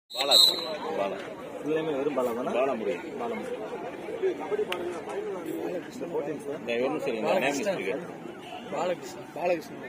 Bala sir Bala ஃபுல்லாமே வெறும் பாலா தானே பாலா முடியும் பாலம் போட்டிங் சார் இந்த ஒன்றும் சரி இந்த நேம் இருக்கு பாலகிருஷ்ணன் பாலகிருஷ்ணன்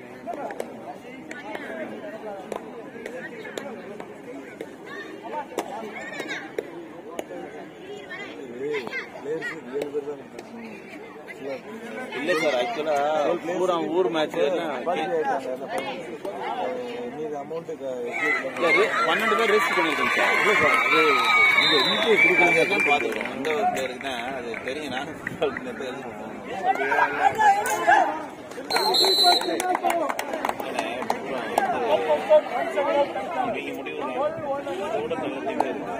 பிளேயர்ஸ் ஏழு பேர் தான் இல்லை சார் ஆக்சுவலா பூரா ஊர் மேட்ச் குவாலிஃபை ஆயிட்டாங்க சார் இந்த finals. அஹ் மீதி அமௌண்ட்டுக்கு இல்லை பன்னெண்டு பேர் ரெஜிஸ்டர் பண்ணியிருக்கோம் சார் இல்லை சார் அது இங்கே இன்னைக்கு கொடுக்குறாங்க அதான் பார்த்துருக்கோம் இந்த ஒரு பேருக்கு தான் அது தெரியும் நான் தெரிஞ்சுக்கணும் இவங்க முடிவு இதோட தகுதியுமே இருக்கு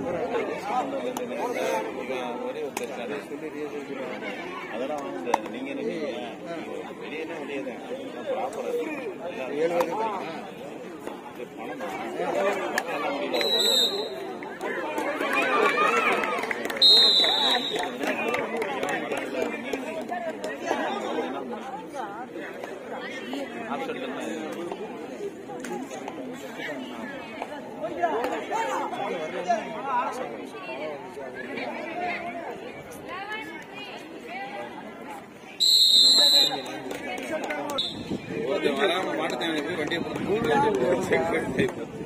ஒரே ஒரு இருக்காரு அதெல்லாம் வந்து நீங்க நினைக்கிறீங்க வெளியே வெளியே ப்ராப்பரா ஏழு பேர் பணம் பணம் எல்லாம் முடியல ஆப்ஷன் ஒருத்தன் வராம மாட்டுத்தாவணி போய் வண்டியை போட்டு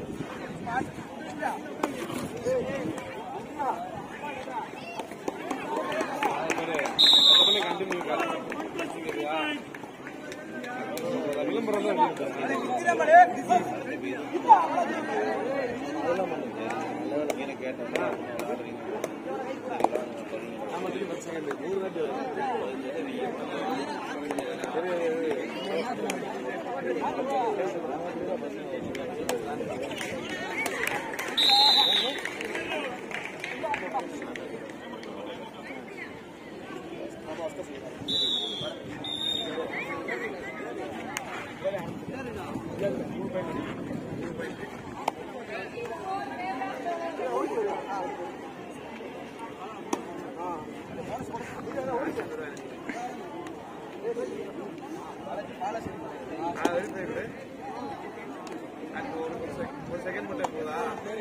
ஒரு செகண்ட் மட்டும் போதா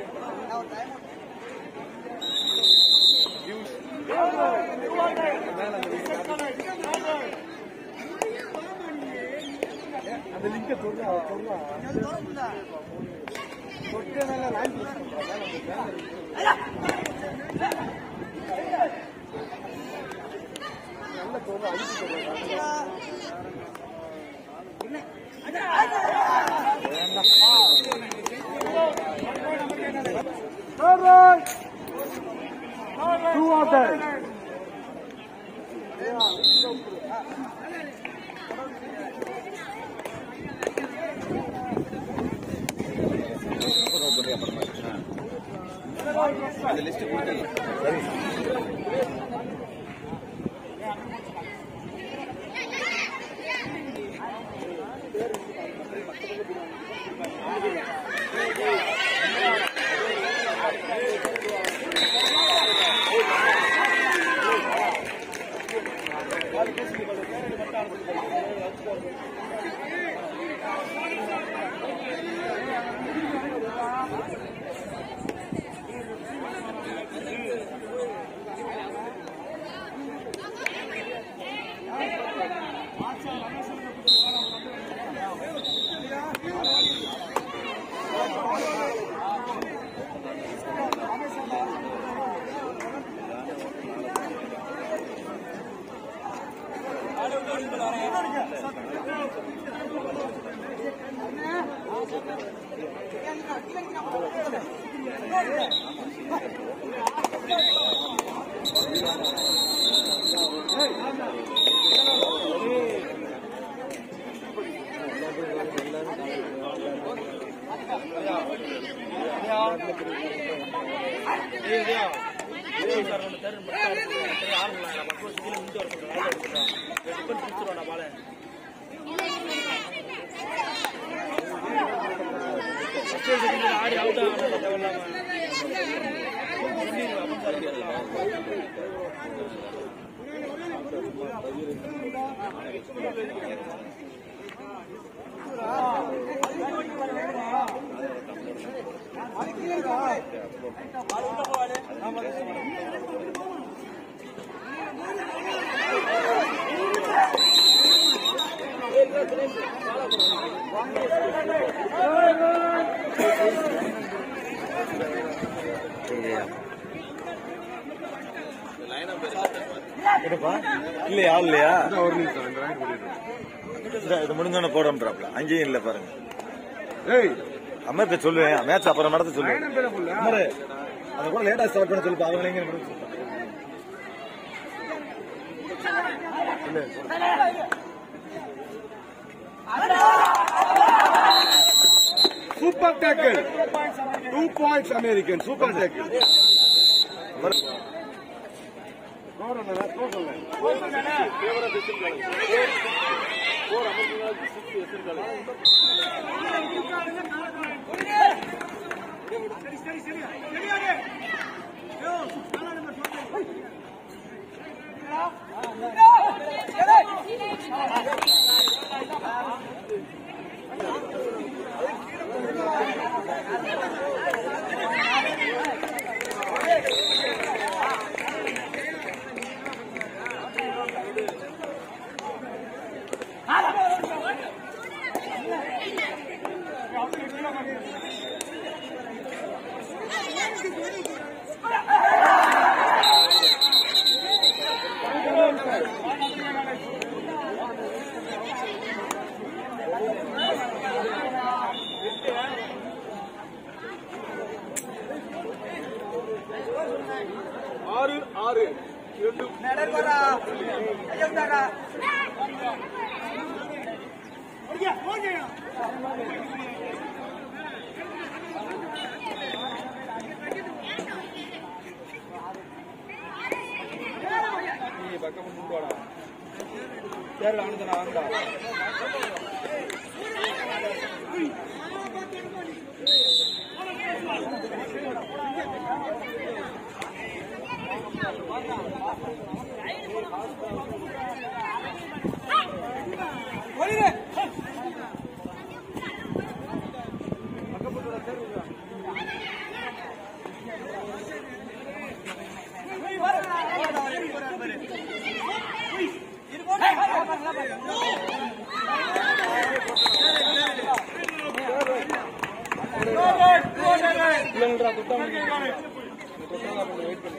அந்த லிங்க தொடுறா தொடுறா தொட்டனால லைன் நல்ல தொடுறா அழிச்சு தொடுறா Two out there. அந்த லிஸ்ட் கொடுத்து என்னப்பா இல்லையா ஆள் இல்லையா ஒரு நிமிஷம் இந்த இது முடிஞ்சோன்னு போடுறோம்ன்றாப்ல அங்கேயும் இல்ல பாருங்க அமர்த்த சொல்லுவேன் மேட்ச் அப்புறம் நடத்த சொல்லுவேன் அமரு அதை கூட லேட்டா ஸ்டார்ட் பண்ண சொல்லுப்பா அவங்க எங்க முடிச்சு Super tackle. Two points American. Super tackle. ஆறு ஆறு இரண்டு நீ பக்கம் முன் போடா சரி வாங்கடா வாங்கடா இல்லைங்கடா துட்டா வெயிட் பண்ணு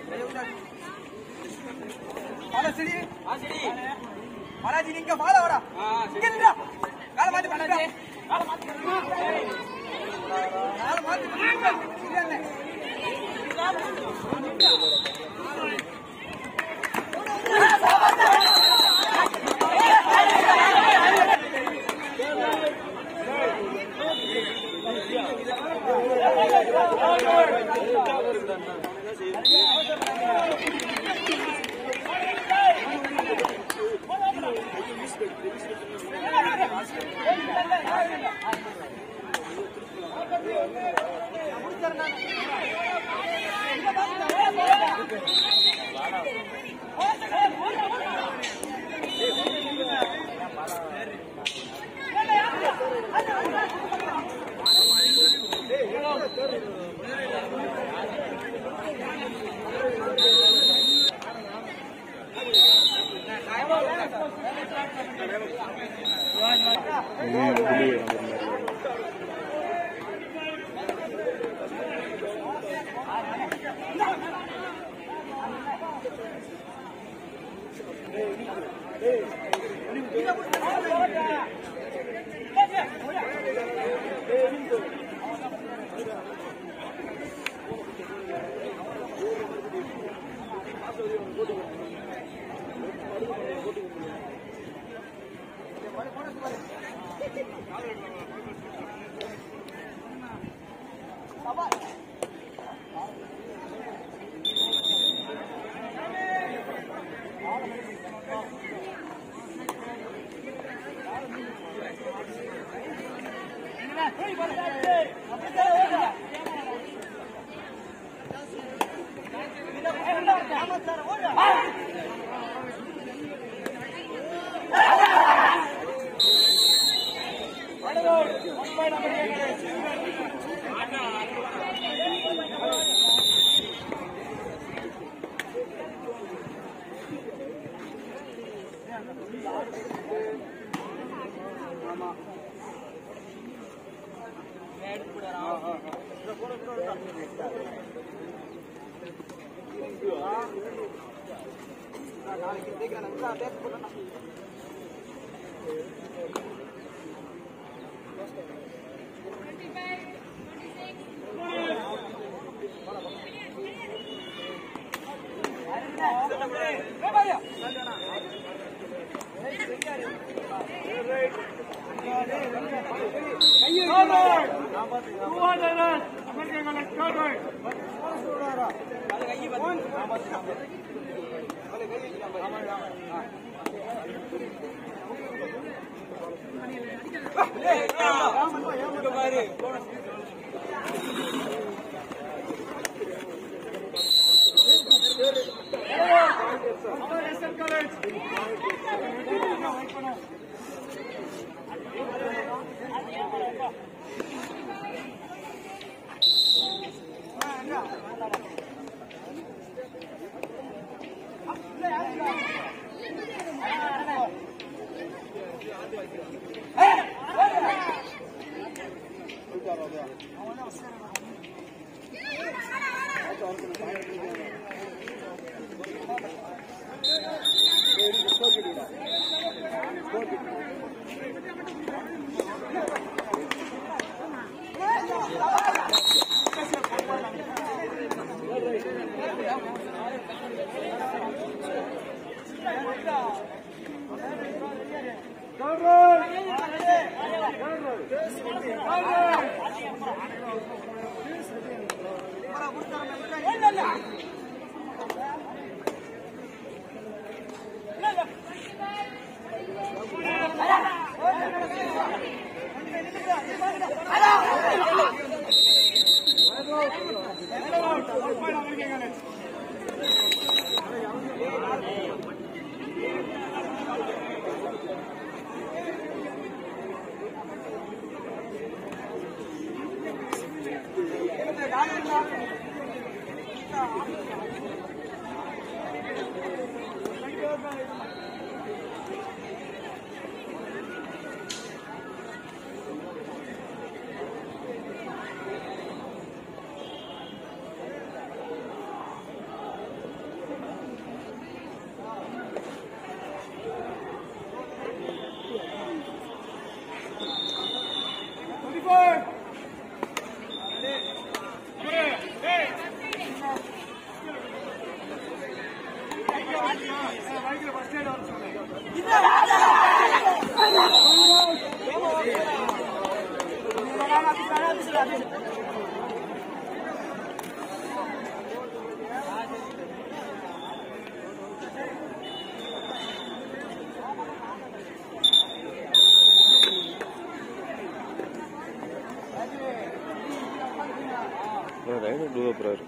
ரைடு டூ அப்புறம்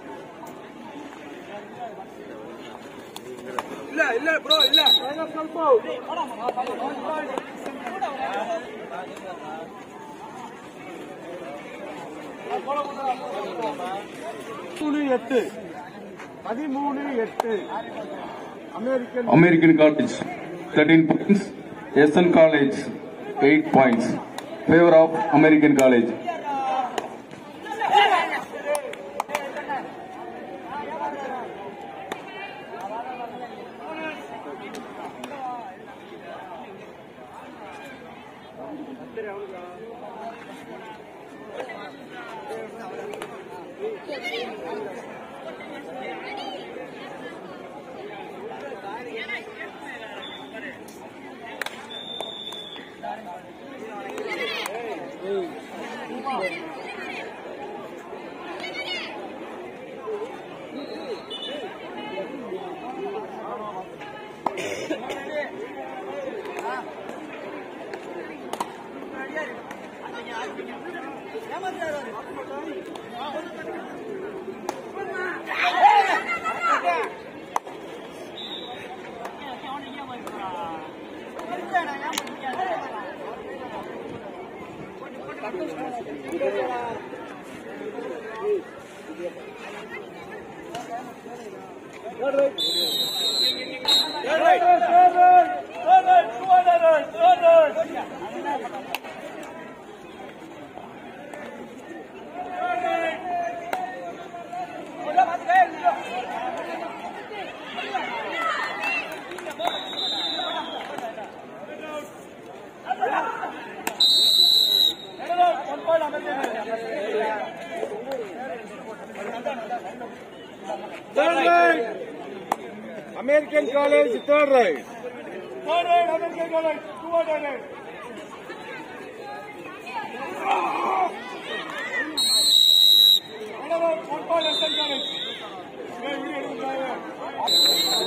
இல்ல இல்ல ப்ரோ இல்ல மூணு எட்டு பதிமூணு எட்டு American American College 13 points, SN College 8 points. Favor of American College. Third right. American College, third right. Third right, American College. Two out of right. Another one point, Western College. Yeah, video எடுங்க.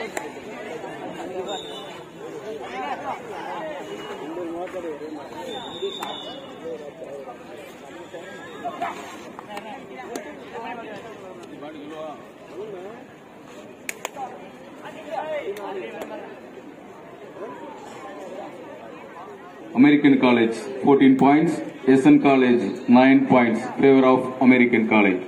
American College 14 points, SN College 9 points, favor of American College.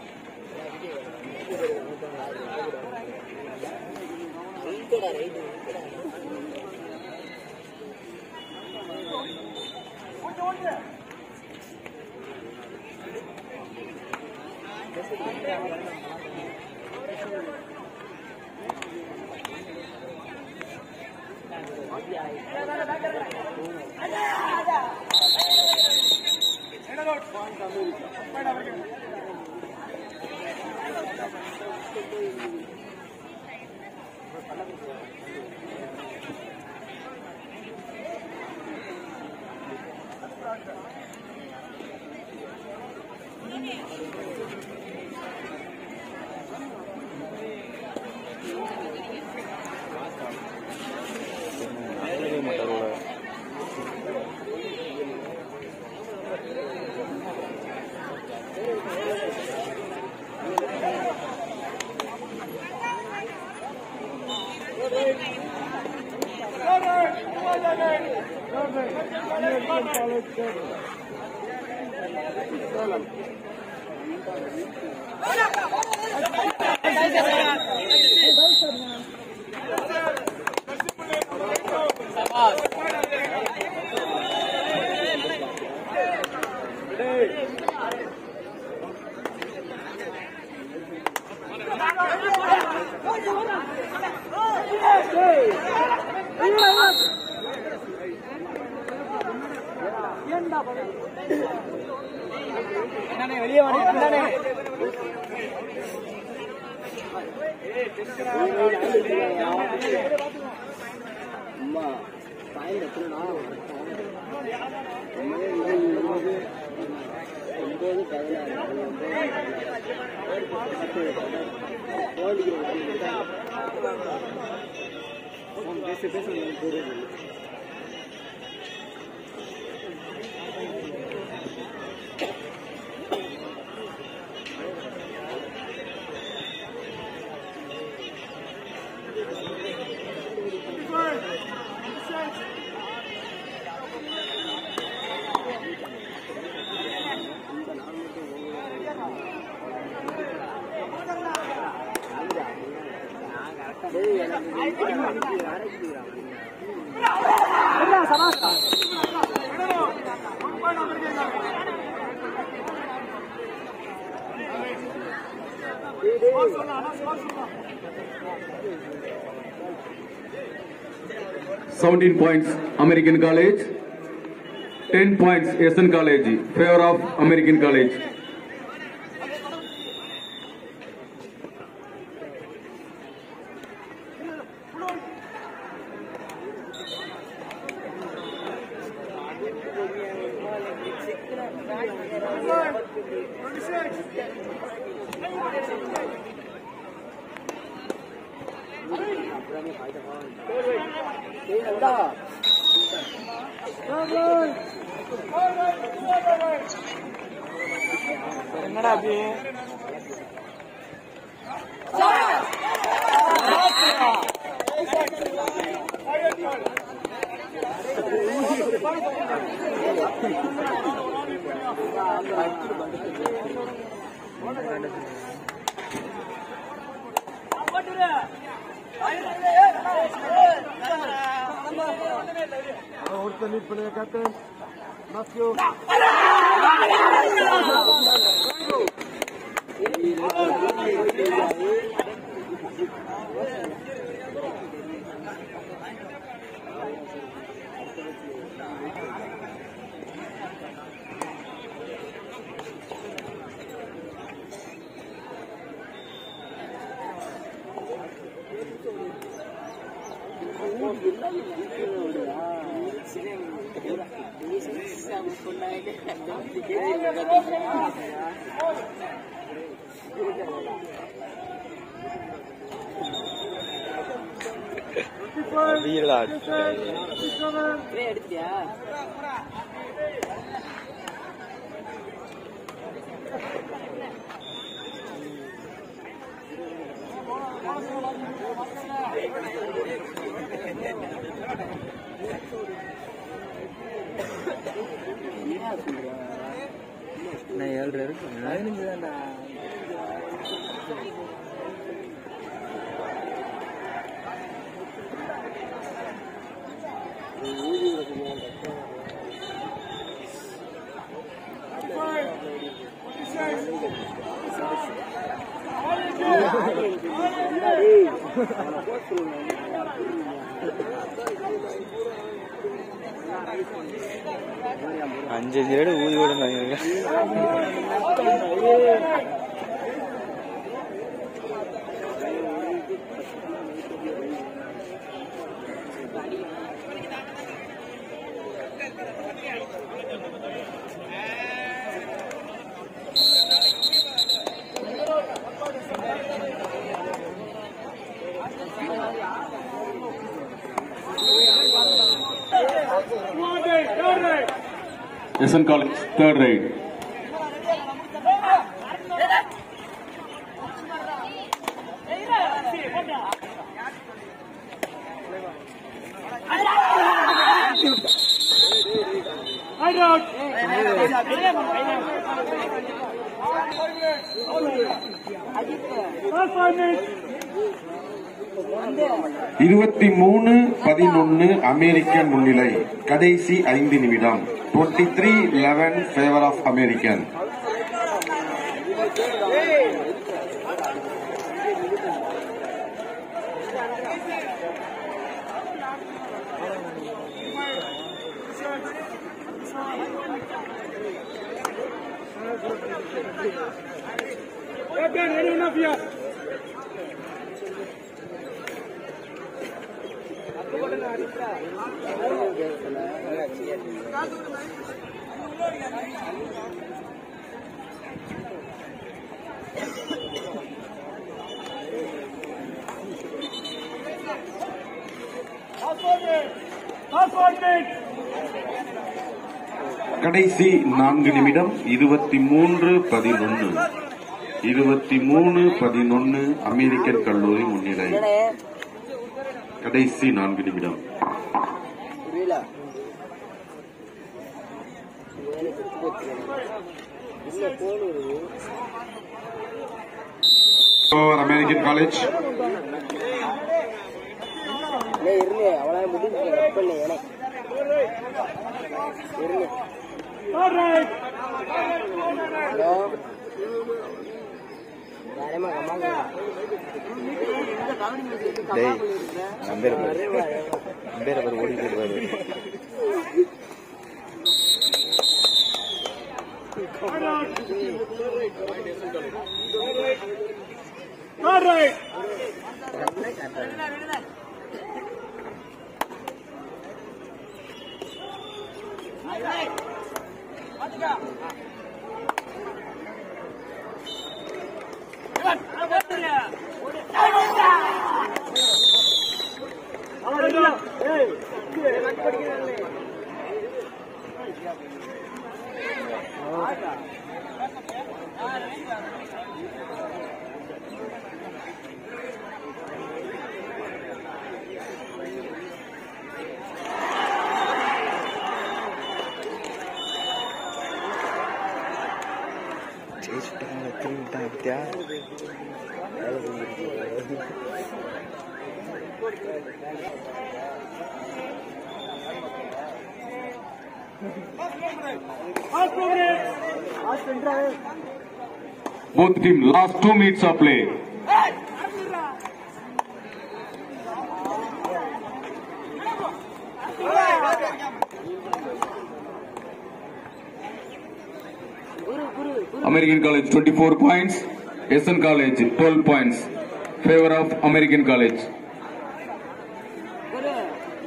American College, third right. Seventeen points American College, ten points SN College, favor of American College. என்னடா அப்படி ஒருத்தர் lead பண்ணுங்க captain மாஸ்கியோ அஞ்சஞ்சு RAD ஊதி விடுங்க One day, third day. SN College, third ride. Right out. Last five minutes. இருபத்தி மூணு பதினொன்னு American முன்னிலை கடைசி ஐந்து நிமிடம் 23 three eleven favour of American Captain, ready enough here. Last one minute. Last one minute. கடைசி நான்கு நிமிடம் இருபத்தி மூன்று பதினொன்னு இருபத்தி மூணு பதினொன்னு அமெரிக்கன் கல்லூரி முன்னிலை கடைசி நான்கு நிமிடம் அமெரிக்கன் காலேஜ் Third right. டேய் நம்பேர பாரு நம்பேர பாரு ஓடிட்டு பாரு Third right. ஜெயிச்சுட்டாங்க திரும்பிட்டாங்க பத்தியா Last two minutes. Both team, last two minutes of play. American College 24 points, SN College 12 points. Favor of American College.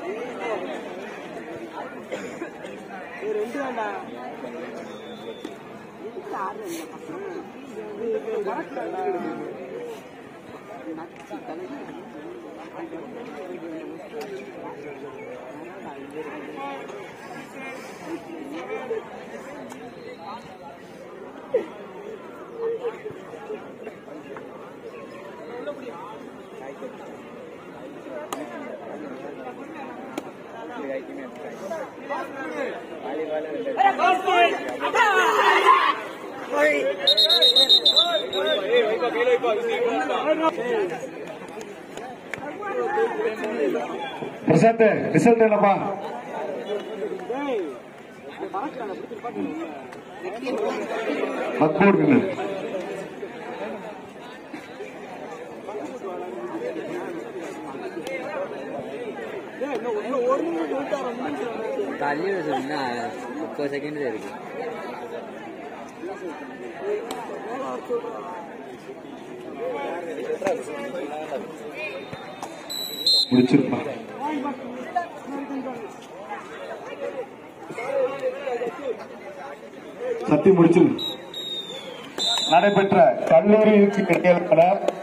Prasad result என்னப்பா மக்பூர் தள்ளி விட சொன்னா முப்பது செகண்ட் தான் இருக்கு முடிச்சிருப்பா சத்தி முடிச்சிரு நடைபெற்ற கல்லூரி இடையிலான